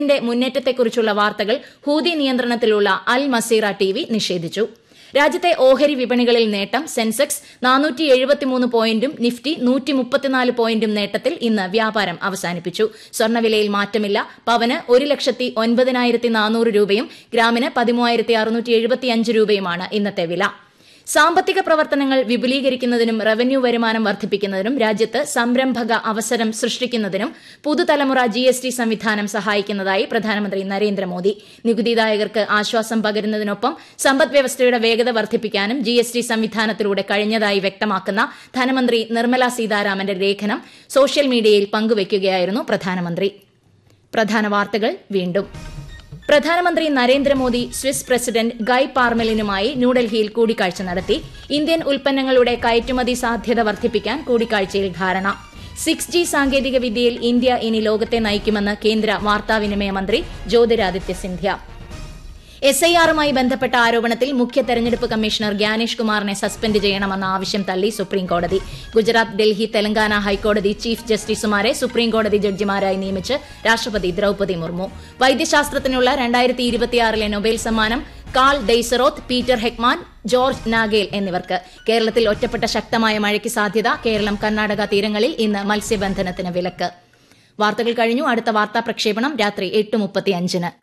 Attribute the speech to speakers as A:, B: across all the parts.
A: ന്റെ മുന്നേറ്റത്തെക്കുറിച്ചുള്ള വാർത്തകൾ ഹൂതി നിയന്ത്രണത്തിലുള്ള അൽ മസീറ ടി വി നിഷേധിച്ചു രാജ്യത്തെ ഓഹരി വിപണികളിൽ നേട്ടം സെൻസെക്സ് നാനൂറ്റി എഴുപത്തിമൂന്ന് പോയിന്റും നിഫ്റ്റി നൂറ്റി മുപ്പത്തിനാല് പോയിന്റും നേട്ടത്തിൽ ഇന്ന് വ്യാപാരം അവസാനിപ്പിച്ചു സ്വർണ്ണവിലയിൽ മാറ്റമില്ല പവന് ഒരു ലക്ഷത്തി ഒൻപതിനായിരത്തി നാനൂറ് രൂപയും ഗ്രാമിന് പതിമൂവായിരത്തി അറുന്നൂറ്റി എഴുപത്തിയഞ്ച് രൂപയുമാണ് ഇന്നത്തെ വില സാമ്പത്തിക പ്രവർത്തനങ്ങൾ വിപുലീകരിക്കുന്നതിനും റവന്യൂ വരുമാനം വർദ്ധിപ്പിക്കുന്നതിനും രാജ്യത്ത് സംരംഭക അവസരം സൃഷ്ടിക്കുന്നതിനും പുതുതലമുറ ജി എസ് ടി സംവിധാനം സഹായിക്കുന്നതായി പ്രധാനമന്ത്രി നരേന്ദ്രമോദി നികുതിദായകർക്ക് ആശ്വാസം പകരുന്നതിനൊപ്പം സമ്പദ് വ്യവസ്ഥയുടെ വേഗത വർദ്ധിപ്പിക്കാനും ജി എസ് ടി സംവിധാനത്തിലൂടെ കഴിഞ്ഞതായി വ്യക്തമാക്കുന്ന ധനമന്ത്രി നിർമ്മല സീതാരാമന്റെ ലേഖനം സോഷ്യൽ മീഡിയയിൽ പങ്കുവയ്ക്കുകയായിരുന്നു പ്രധാനമന്ത്രി പ്രധാന വാർത്തകൾ വീണ്ടും പ്രധാനമന്ത്രി നരേന്ദ്രമോദി സ്വിസ് പ്രസിഡന്റ് ഗൈ പാർമെലിനുമായി ന്യൂഡൽഹിയിൽ കൂടിക്കാഴ്ച നടത്തി ഇന്ത്യൻ ഉൽപ്പന്നങ്ങളുടെ കയറ്റുമതി സാധ്യത വർദ്ധിപ്പിക്കാൻ കൂടിക്കാഴ്ചയിൽ ധാരണ സിക്സ് ജി സാങ്കേതിക വിദ്യയിൽ ഇന്ത്യ ഇനി ലോകത്തെ നയിക്കുമെന്ന് കേന്ദ്ര വാർത്താവിനിമയ മന്ത്രി ജ്യോതിരാദിത്യ സിന്ധ്യ എസ് ഐ ആറുമായി ബന്ധപ്പെട്ട ആരോപണത്തിൽ മുഖ്യ തെരഞ്ഞെടുപ്പ് കമ്മീഷണർ ഗ്യാനേഷ് കുമാറിനെ സസ്പെൻഡ് ചെയ്യണമെന്ന ആവശ്യം തള്ളി സുപ്രീംകോടതി ഗുജറാത്ത് ഡൽഹി തെലങ്കാന ഹൈക്കോടതി ചീഫ് ജസ്റ്റിസുമാരെ സുപ്രീംകോടതി ജഡ്ജിമാരായി നിയമിച്ച് രാഷ്ട്രപതി ദ്രൌപതി മുർമു വൈദ്യശാസ്ത്രത്തിനുള്ള രണ്ടായിരത്തി ഇരുപത്തിയാറിലെ നൊബേൽ സമ്മാനം Karl Deisseroth Peter Heckman George Nagel എന്നിവർക്ക് കേരളത്തിൽ ഒറ്റപ്പെട്ട ശക്തമായ മഴയ്ക്ക് സാധ്യത കേരളം കർണാടക തീരങ്ങളിൽ ഇന്ന് മത്സ്യബന്ധനത്തിന് വിലക്ക് വാർത്തകൾ കഴിഞ്ഞു അടുത്ത വാർത്താ പ്രക്ഷേപണം രാത്രി എട്ട് മുപ്പത്തിയഞ്ചിന്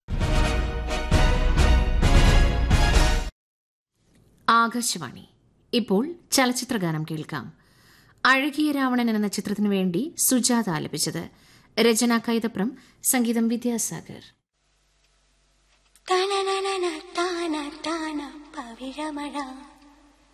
B: ആകാശവാണി ഇപ്പോൾ ചലച്ചിത്രഗാനം കേൾക്കാം അഴകിയ രാവണൻ എന്ന ചിത്രത്തിനു വേണ്ടി സുജാത ആലപിച്ചത് രചന കൈതപ്രം സംഗീതം വിദ്യാസാഗർ
C: തനനനന താന താന പവിഴമഴ